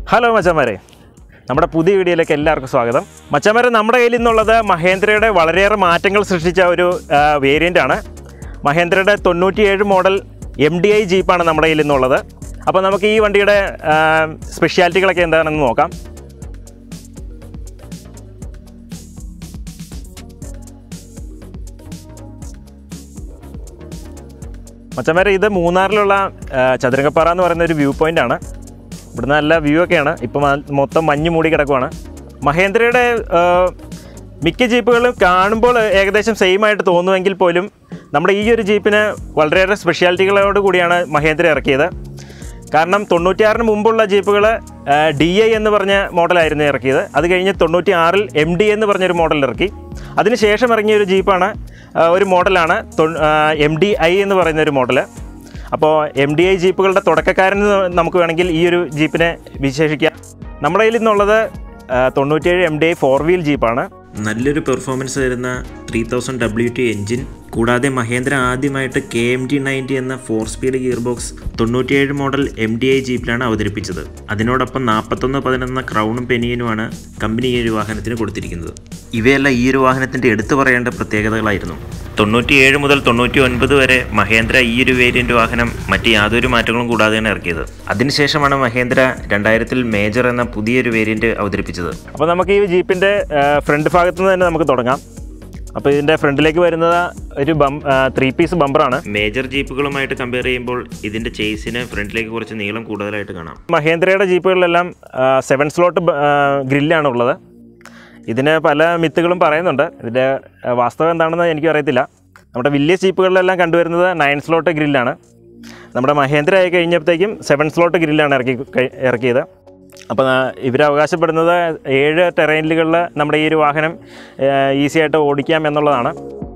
hello മച്ചന്മാരെ നമ്മുടെ പുതിയ വീഡിയോയിലേക്ക് എല്ലാവർക്കും സ്വാഗതം മച്ചന്മാരെ നമ്മുടെ കയ്യിൽ നിന്നുള്ളത് മഹേന്ദ്രയുടെ വളരെയേറെ മാറ്റങ്ങൾ സൃഷ്ടിച്ച ഒരു വേരിയൻ്റ് ആണ് മഹേന്ദ്രയുടെ തൊണ്ണൂറ്റിയേഴ് മോഡൽ എം ഡി ഐ ജീപ്പാണ് നമ്മുടെ കയ്യിൽ നിന്നുള്ളത് അപ്പോൾ നമുക്ക് ഈ വണ്ടിയുടെ ആ, സ്പെഷ്യാലിറ്റികളൊക്കെ എന്താണെന്ന് നോക്കാം മച്ചന്മാരെ ഇത് മൂന്നാറിലുള്ള ആ, ചതുരംഗപ്പാറ എന്ന് പറയുന്ന ഒരു വ്യൂ പോയിന്റ് ആണ് ഇവിടുന്ന് നല്ല വ്യൂ ഒക്കെയാണ് ഇപ്പം മ- മൊത്തം മഞ്ഞ് മൂടി കിടക്കുവാണ് മഹേന്ദ്രയുടെ ആ, മിക്ക ജീപ്പുകളും കാണുമ്പോൾ ഏകദേശം സെയിം ആയിട്ട് തോന്നുമെങ്കിൽ പോലും നമ്മുടെ ഈ ഒരു ജീപ്പിന് വളരെയേറെ സ്പെഷ്യാലിറ്റികളോട് കൂടിയാണ് മഹേന്ദ്ര ഇറക്കിയത് കാരണം തൊണ്ണൂറ്റിയാറിന് മുമ്പുള്ള ജീപ്പുകൾ ഡി ഐ എന്ന് പറഞ്ഞ മോഡലായിരുന്നു ഇറക്കിയത് അത് കഴിഞ്ഞ് തൊണ്ണൂറ്റി ആറിൽ എം ഡി എന്ന് പറഞ്ഞൊരു മോഡൽ ഇറക്കി അതിനുശേഷം ഇറങ്ങിയ ഒരു ജീപ്പാണ് ആ, ഒരു മോഡലാണ് എം ഡി ഐ എന്ന് പറയുന്ന ഒരു മോഡൽ അപ്പോൾ എം ഡി ഐ ജീപ്പുകളുടെ തുടക്കക്കാരൻ എന്ന് നമുക്ക് വേണമെങ്കിൽ ഈ ഒരു ജീപ്പിനെ വിശേഷിക്കാം നമ്മുടെ കയ്യിൽ നിന്നുള്ളത് ആ, തൊണ്ണൂറ്റിയേഴ് M D I four wheel ജീപ്പാണ് നല്ലൊരു പെർഫോമൻസ് തരുന്ന three thousand W T engine കൂടാതെ മഹേന്ദ്ര ആദ്യമായിട്ട് കെ എം ടി നയൻറ്റി എന്ന ഫോർ സ്പീഡ് ഗിയർ ബോക്സ് തൊണ്ണൂറ്റിയേഴ് മോഡൽ എം ഡി ഐ ജീപ്പിലാണ് അവതരിപ്പിച്ചത് അതിനോടൊപ്പം നാൽപ്പത്തൊന്ന് പതിനൊന്ന് ക്രൗണും പെനിയനുമാണ് കമ്പനി ഈ ഒരു വാഹനത്തിന് കൊടുത്തിരിക്കുന്നത് ഇവയെല്ലാം ഈ ഒരു വാഹനത്തിൻ്റെ എടുത്തു പറയേണ്ട പ്രത്യേകതകളായിരുന്നു തൊണ്ണൂറ്റിയേഴ് മുതൽ തൊണ്ണൂറ്റി ഒൻപത് വരെ മഹേന്ദ്ര ഈ ഒരു വേരിയൻ്റ് വാഹനം മറ്റ് യാതൊരു മാറ്റങ്ങളും കൂടാതെയാണ് ഇറക്കിയത് അതിനുശേഷമാണ് മഹേന്ദ്ര രണ്ടായിരത്തിൽ മേജർ എന്ന പുതിയൊരു വേരിയൻ്റ് അവതരിപ്പിച്ചത് അപ്പോൾ നമുക്ക് ഈ ജീപ്പിൻ്റെ ഫ്രണ്ട് ഭാഗത്ത് നിന്ന് തന്നെ നമുക്ക് തുടങ്ങാം അപ്പോൾ ഇതിൻ്റെ ഫ്രണ്ടിലേക്ക് വരുന്നത് ഒരു ബം ത്രീ പീസ് ബമ്പറാണ് മേജർ ജീപ്പുകളുമായിട്ട് കമ്പയർ ചെയ്യുമ്പോൾ ഇതിൻ്റെ ചേസിന് ഫ്രണ്ടിലേക്ക് കുറച്ച് നീളം കൂടുതലായിട്ട് കാണാം മഹേന്ദ്രയുടെ ജീപ്പുകളിലെല്ലാം സെവൻ സ്ലോട്ട് ഗ്രില്ലാണ് ഉള്ളത് ഇതിന് പല മിത്തുകളും പറയുന്നുണ്ട് ഇതിൻ്റെ ആ, വാസ്തവം എന്താണെന്ന് എനിക്ക് അറിയത്തില്ല നമ്മുടെ വലിയ ജീപ്പുകളിലെല്ലാം കണ്ടുവരുന്നത് നയൻ സ്ലോട്ട് ഗ്രില്ലാണ് നമ്മുടെ മഹേന്ദ്ര ആയി കഴിഞ്ഞപ്പോഴത്തേക്കും സെവൻ സ്ലോട്ട് ഗ്രില്ലാണ് ഇറക്കി കഴി- ഇറക്കിയത് അപ്പോൾ ഇവർ അവകാശപ്പെടുന്നത് ഏഴ് ടെറൈനുകളിൽ നമ്മുടെ ഈ ഒരു വാഹനം ഈസി ആയിട്ട് ഓടിക്കാം എന്നുള്ളതാണ്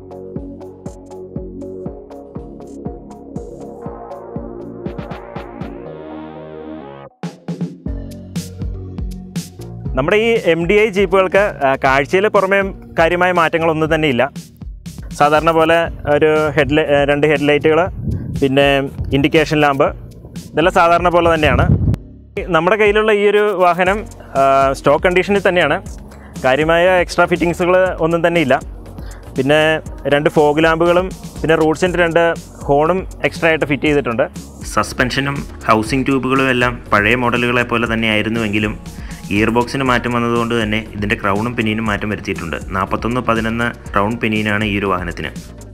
നമ്മുടെ ഈ എം ഡി ഐ ജീപ്പുകൾക്ക് കാഴ്ചയിൽ പുറമേ കാര്യമായ മാറ്റങ്ങളൊന്നും തന്നെ ഇല്ല സാധാരണ പോലെ ഒരു ഹെഡ് രണ്ട് ഹെഡ്ലൈറ്റുകൾ പിന്നെ ഇൻഡിക്കേഷൻ ലാമ്പ് ഇതെല്ലാം സാധാരണ പോലെ തന്നെയാണ് നമ്മുടെ കയ്യിലുള്ള ഈ ഒരു വാഹനം സ്റ്റോക്ക് കണ്ടീഷനിൽ തന്നെയാണ് കാര്യമായ എക്സ്ട്രാ ഫിറ്റിങ്സുകൾ ഒന്നും തന്നെ ഇല്ല പിന്നെ രണ്ട് ഫോഗ് ലാമ്പുകളും പിന്നെ റൂട്ട്സിൻ്റെ രണ്ട് ഹോണും എക്സ്ട്രാ ആയിട്ട് ഫിറ്റ് ചെയ്തിട്ടുണ്ട് സസ്പെൻഷനും ഹൗസിംഗ് ട്യൂബുകളും എല്ലാം പഴയ മോഡലുകളെ പോലെ തന്നെ ആയിരുന്നുവെങ്കിലും ഗിയർ ബോക്സിന് മാറ്റം വന്നതുകൊണ്ട് തന്നെ ഇതിൻ്റെ ക്രൗണും പെനിയനും മാറ്റം വരുത്തിയിട്ടുണ്ട് നാൽപ്പത്തൊന്ന് പതിനൊന്ന് റൗണ്ട് പെനിയനാണ് ഈ ഒരു വാഹനത്തിന്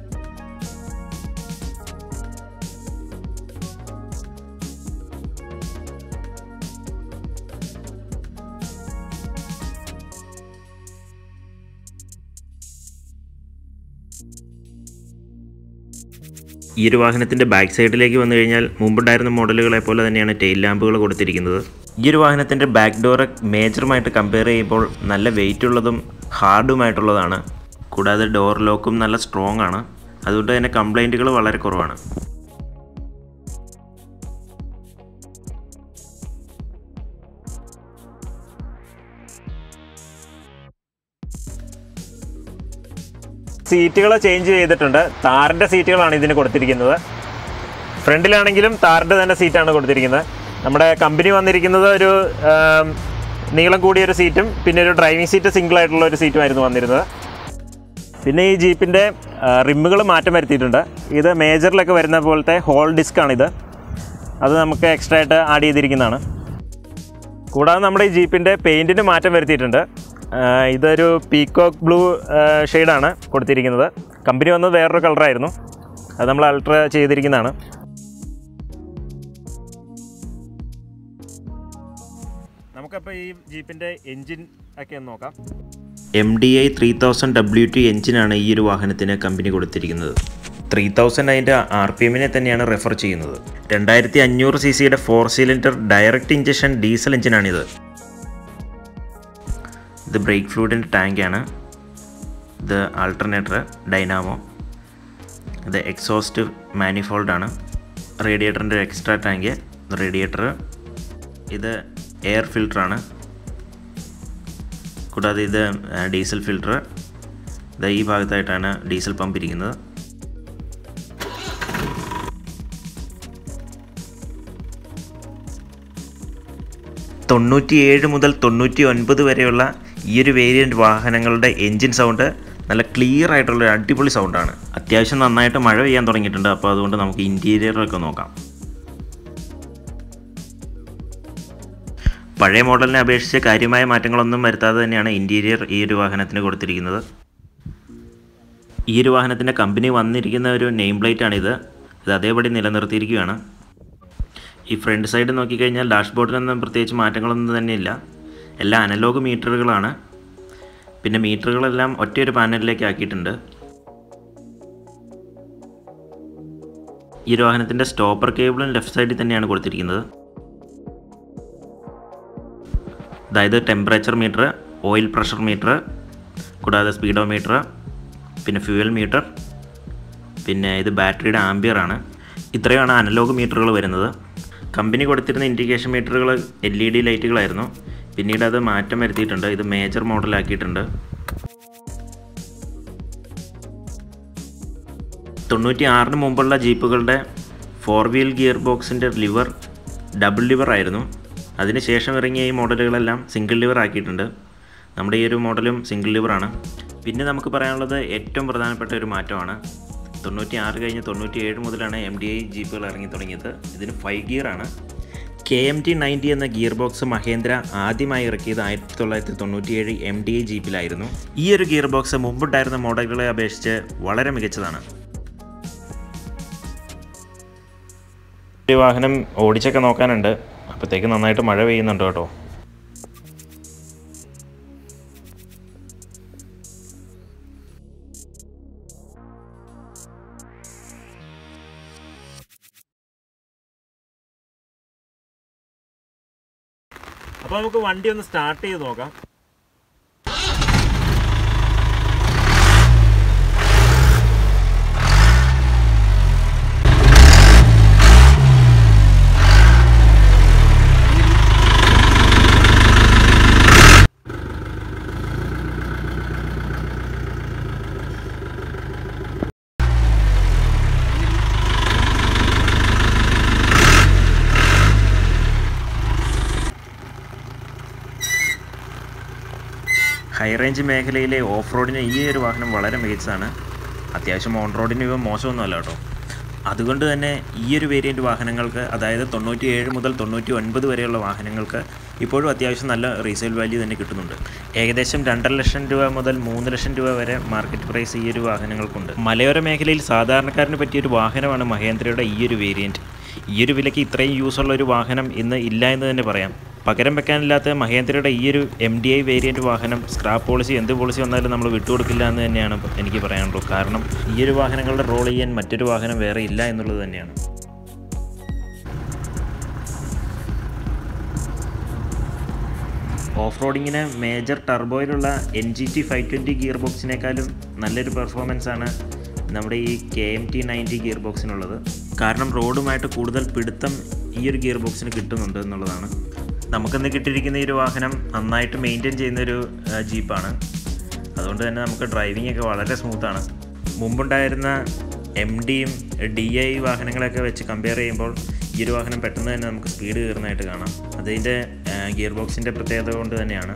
ഈ ഒരു വാഹനത്തിൻ്റെ ബാക്ക് സൈഡിലേക്ക് വന്നു കഴിഞ്ഞാൽ മുമ്പുണ്ടായിരുന്ന മോഡലുകളെ പോലെ തന്നെയാണ് ടെയിൽ ലാമ്പുകൾ കൊടുത്തിരിക്കുന്നത് ഈ ഒരു വാഹനത്തിൻ്റെ ബാക്ക് ഡോറ് മേജറുമായിട്ട് കമ്പയർ ചെയ്യുമ്പോൾ നല്ല വെയിറ്റ് ഉള്ളതും ഹാർഡുമായിട്ടുള്ളതാണ് കൂടാതെ ഡോർ ലോക്കും നല്ല സ്ട്രോങ് ആണ് അതുകൊണ്ട് തന്നെ കംപ്ലൈൻറ്റുകൾ വളരെ കുറവാണ് സീറ്റുകൾ ചേഞ്ച് ചെയ്തിട്ടുണ്ട് താറിൻ്റെ സീറ്റുകളാണ് ഇതിന് കൊടുത്തിരിക്കുന്നത് ഫ്രണ്ടിലാണെങ്കിലും താറിൻ്റെ തന്നെ സീറ്റാണ് കൊടുത്തിരിക്കുന്നത് നമ്മുടെ കമ്പനി വന്നിരിക്കുന്നത് ഒരു ആം, നീളം കൂടിയ ഒരു സീറ്റും പിന്നെ ഒരു ഡ്രൈവിംഗ് സീറ്റ് സിംഗിൾ ആയിട്ടുള്ള ഒരു സീറ്റുമായിരുന്നു വന്നിരുന്നത് പിന്നെ ഈ ജീപ്പിൻ്റെ റിമ്മുകൾ മാറ്റം വരുത്തിയിട്ടുണ്ട് ഇത് മേജറിലൊക്കെ വരുന്ന പോലത്തെ ഹോൾ ഡിസ്ക്കാണിത് അത് നമുക്ക് എക്സ്ട്രാ ആയിട്ട് ആഡ് ചെയ്തിരിക്കുന്നതാണ് കൂടാതെ നമ്മുടെ ഈ ജീപ്പിൻ്റെ പെയിൻറ്റിന് മാറ്റം വരുത്തിയിട്ടുണ്ട് ആ, ഇതൊരു പീക്കോക്ക് ബ്ലൂ ഷെയ്ഡാണ് കൊടുത്തിരിക്കുന്നത് കമ്പനി വന്നത് വേറൊരു കളറായിരുന്നു അത് നമ്മൾ അൾട്ര ചെയ്തിരിക്കുന്നതാണ് നമുക്കപ്പോൾ ഈ ജീപ്പിൻ്റെ എൻജിൻ ഒക്കെ ഒന്ന് നോക്കാം M D I three thousand W T എഞ്ചിനാണ് ഈ ഒരു വാഹനത്തിന് കമ്പനി കൊടുത്തിരിക്കുന്നത് ത്രീ തൗസൻഡ് അതിൻ്റെ ആർ പി എമ്മിനെ തന്നെയാണ് റെഫർ ചെയ്യുന്നത് രണ്ടായിരത്തി അഞ്ഞൂറ് സി സിയുടെ four cylinder direct injection diesel എഞ്ചിനാണിത് ഇത് ബ്രേക്ക് ഫ്ലൂയിഡിൻ്റെ ടാങ്കാണ് ഇത് ആൾട്ടർനേറ്റർ ഡൈനാമോ ഇത് എക്സോസ്റ്റ് മാനിഫോൾഡാണ് റേഡിയേറ്ററിൻ്റെ എക്സ്ട്രാ ടാങ്ക് റേഡിയേറ്റർ ഇത് എയർ ഫിൽറ്ററാണ് കൂടാതെ ഇത് ആ, ഡീസൽ ഫിൽറ്റർ ഇത് ഈ ഭാഗത്തായിട്ടാണ് ഡീസൽ പമ്പ് ഇരിക്കുന്നത് തൊണ്ണൂറ്റിയേഴ് മുതൽ തൊണ്ണൂറ്റി ഒൻപത് വരെയുള്ള ഈ ഒരു വേരിയൻറ്റ് വാഹനങ്ങളുടെ എൻജിൻ സൗണ്ട് നല്ല ക്ലിയർ ആയിട്ടുള്ള ഒരു അടിപൊളി സൗണ്ടാണ് അത്യാവശ്യം നന്നായിട്ട് മഴ പെയ്യാൻ തുടങ്ങിയിട്ടുണ്ട് അപ്പോൾ അതുകൊണ്ട് നമുക്ക് ഇൻറ്റീരിയറൊക്കെ നോക്കാം പഴയ മോഡലിനെ അപേക്ഷിച്ച് കാര്യമായ മാറ്റങ്ങളൊന്നും വരുത്താതെ തന്നെയാണ് ഇൻറ്റീരിയർ ഈ ഒരു വാഹനത്തിന് കൊടുത്തിരിക്കുന്നത് ഈ ഒരു വാഹനത്തിൻ്റെ കമ്പനി വന്നിരിക്കുന്ന ഒരു നെയിം പ്ലേറ്റാണിത് ഇത് അതേപടി നിലനിർത്തിയിരിക്കുകയാണ് ഈ ഫ്രണ്ട് സൈഡ് നോക്കിക്കഴിഞ്ഞാൽ ഡാഷ്ബോർഡിനൊന്നും പ്രത്യേകിച്ച് മാറ്റങ്ങളൊന്നും തന്നെയില്ല എല്ലാം അനലോഗ് മീറ്ററുകളാണ് പിന്നെ മീറ്ററുകളെല്ലാം ഒറ്റയൊരു പാനലിലേക്ക് ആക്കിയിട്ടുണ്ട് ഈ ഒരു വാഹനത്തിൻ്റെ സ്റ്റോപ്പർ കേബിളും ലെഫ്റ്റ് സൈഡിൽ തന്നെയാണ് കൊടുത്തിരിക്കുന്നത് അതായത് temperature meter oil pressure meter കൂടാതെ സ്പീഡോ മീറ്റർ പിന്നെ ഫ്യൂവൽ മീറ്റർ പിന്നെ ഇത് ബാറ്ററിയുടെ ആംബിയർ ആണ് ഇത്രയാണ് അനലോഗ് മീറ്ററുകൾ വരുന്നത് കമ്പനി കൊടുത്തിരുന്ന ഇൻഡിക്കേഷൻ മീറ്ററുകൾ എൽ ഇ ഡി ലൈറ്റുകളായിരുന്നു പിന്നീട് അത് മാറ്റം വരുത്തിയിട്ടുണ്ട് ഇത് മേജർ മോഡലാക്കിയിട്ടുണ്ട് തൊണ്ണൂറ്റി ആറിന് മുമ്പുള്ള ജീപ്പുകളുടെ ഫോർ വീൽ ഗിയർ ബോക്സിൻ്റെ ലിവർ ഡബിൾ ലിവർ ആയിരുന്നു അതിനുശേഷം ഇറങ്ങിയ ഈ മോഡലുകളെല്ലാം സിംഗിൾ ലിവർ ആക്കിയിട്ടുണ്ട് നമ്മുടെ ഈ ഒരു മോഡലും സിംഗിൾ ലിവറാണ് പിന്നെ നമുക്ക് പറയാനുള്ളത് ഏറ്റവും പ്രധാനപ്പെട്ട ഒരു മാറ്റമാണ് തൊണ്ണൂറ്റി ആറ് കഴിഞ്ഞ് തൊണ്ണൂറ്റി ഏഴ് മുതലാണ് എം ഡി ഐ ജീപ്പുകൾ ഇറങ്ങി തുടങ്ങിയത് ഇതിന് ഫൈവ് ഗിയറാണ് കെ എം ടി നയൻറ്റി എന്ന ഗിയർ ബോക്സ് മഹേന്ദ്ര ആദ്യമായി ഇറക്കിയത് ആയിരത്തി തൊള്ളായിരത്തി തൊണ്ണൂറ്റിയേഴ് എം ഡി ഐ ജീപ്പിലായിരുന്നു ഈ ഒരു ഗിയർ ബോക്സ് മുമ്പുണ്ടായിരുന്ന മോഡലുകളെ അപേക്ഷിച്ച് വളരെ മികച്ചതാണ് ഈ വാഹനം ഓടിച്ചൊക്കെ നോക്കാനുണ്ട് അപ്പോഴത്തേക്ക് നന്നായിട്ട് മഴ പെയ്യുന്നുണ്ട് കേട്ടോ അപ്പോൾ നമുക്ക് വണ്ടി ഒന്ന് സ്റ്റാർട്ട് ചെയ്ത് നോക്കാം ഹൈ റേഞ്ച് മേഖലയിലെ ഓഫ് റോഡിന് ഈ ഒരു വാഹനം വളരെ മികച്ചതാണ് അത്യാവശ്യം ഓൺ റോഡിന് ഇവ മോശമൊന്നുമല്ല കേട്ടോ അതുകൊണ്ട് തന്നെ ഈ ഒരു വേരിയൻറ്റ് വാഹനങ്ങൾക്ക് അതായത് തൊണ്ണൂറ്റി ഏഴ് മുതൽ തൊണ്ണൂറ്റി ഒൻപത് വരെയുള്ള വാഹനങ്ങൾക്ക് ഇപ്പോഴും അത്യാവശ്യം നല്ല റീസെയിൽ വാല്യൂ തന്നെ കിട്ടുന്നുണ്ട് ഏകദേശം രണ്ടര ലക്ഷം രൂപ മുതൽ മൂന്ന് ലക്ഷം രൂപ വരെ മാർക്കറ്റ് പ്രൈസ് ഈ ഒരു വാഹനങ്ങൾക്കുണ്ട് മലയോര മേഖലയിൽ സാധാരണക്കാരന് പറ്റിയൊരു വാഹനമാണ് മഹേന്ദ്രയുടെ ഈ ഒരു വേരിയൻറ്റ് ഈ ഒരു വിലയ്ക്ക് ഇത്രയും യൂസുള്ള ഒരു വാഹനം ഇന്ന് ഇല്ല എന്ന് തന്നെ പറയാം പകരം വെക്കാനില്ലാത്ത മഹേന്ദ്രയുടെ ഈ ഒരു എം ഡി ഐ വേരിയൻറ്റ് വാഹനം സ്ക്രാപ്പ് പോളിസി എന്ത് പോളിസി വന്നാലും നമ്മൾ വിട്ടുകൊടുക്കില്ല എന്ന് തന്നെയാണ് എനിക്ക് പറയാനുള്ളൂ കാരണം ഈ ഒരു വാഹനങ്ങളുടെ റോൾ ചെയ്യാൻ മറ്റൊരു വാഹനം വേറെ ഇല്ല എന്നുള്ളത് തന്നെയാണ് ഓഫ് റോഡിങ്ങിന് മേജർ ടർബോയിലുള്ള N G T five twenty gear ബോക്സിനേക്കാളും നല്ലൊരു പെർഫോമൻസ് ആണ് നമ്മുടെ ഈ K M T ninety gear ബോക്സിനുള്ളത് കാരണം റോഡുമായിട്ട് കൂടുതൽ പിടുത്തം ഈ ഒരു ഗിയർ ബോക്സിന് കിട്ടുന്നുണ്ട് എന്നുള്ളതാണ് നമുക്കിന്ന് കിട്ടിയിരിക്കുന്ന ഈ ഒരു വാഹനം നന്നായിട്ട് മെയിൻറ്റെയിൻ ചെയ്യുന്നൊരു ആ, ജീപ്പാണ് അതുകൊണ്ട് തന്നെ നമുക്ക് ഡ്രൈവിംഗ് ഒക്കെ വളരെ സ്മൂത്താണ് മുമ്പുണ്ടായിരുന്ന എം ഡിയും ഡി ഐ വാഹനങ്ങളൊക്കെ വെച്ച് കമ്പയർ ചെയ്യുമ്പോൾ ഈ ഒരു വാഹനം പെട്ടെന്ന് തന്നെ നമുക്ക് സ്പീഡ് കയറുന്നതായിട്ട് കാണാം അതിൻ്റെ ഗിയർ ബോക്സിൻ്റെ പ്രത്യേകത കൊണ്ട് തന്നെയാണ്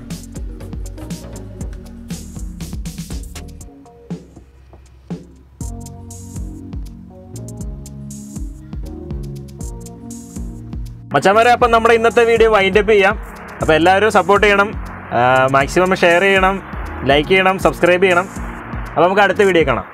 മച്ചാമാരെ അപ്പം നമ്മുടെ ഇന്നത്തെ വീഡിയോ വൈൻഡപ്പ് ചെയ്യാം അപ്പോൾ എല്ലാവരും സപ്പോർട്ട് ചെയ്യണം മാക്സിമം ഷെയർ ചെയ്യണം ലൈക്ക് ചെയ്യണം സബ്സ്ക്രൈബ് ചെയ്യണം അപ്പോൾ നമുക്ക് അടുത്ത വീഡിയോ കാണാം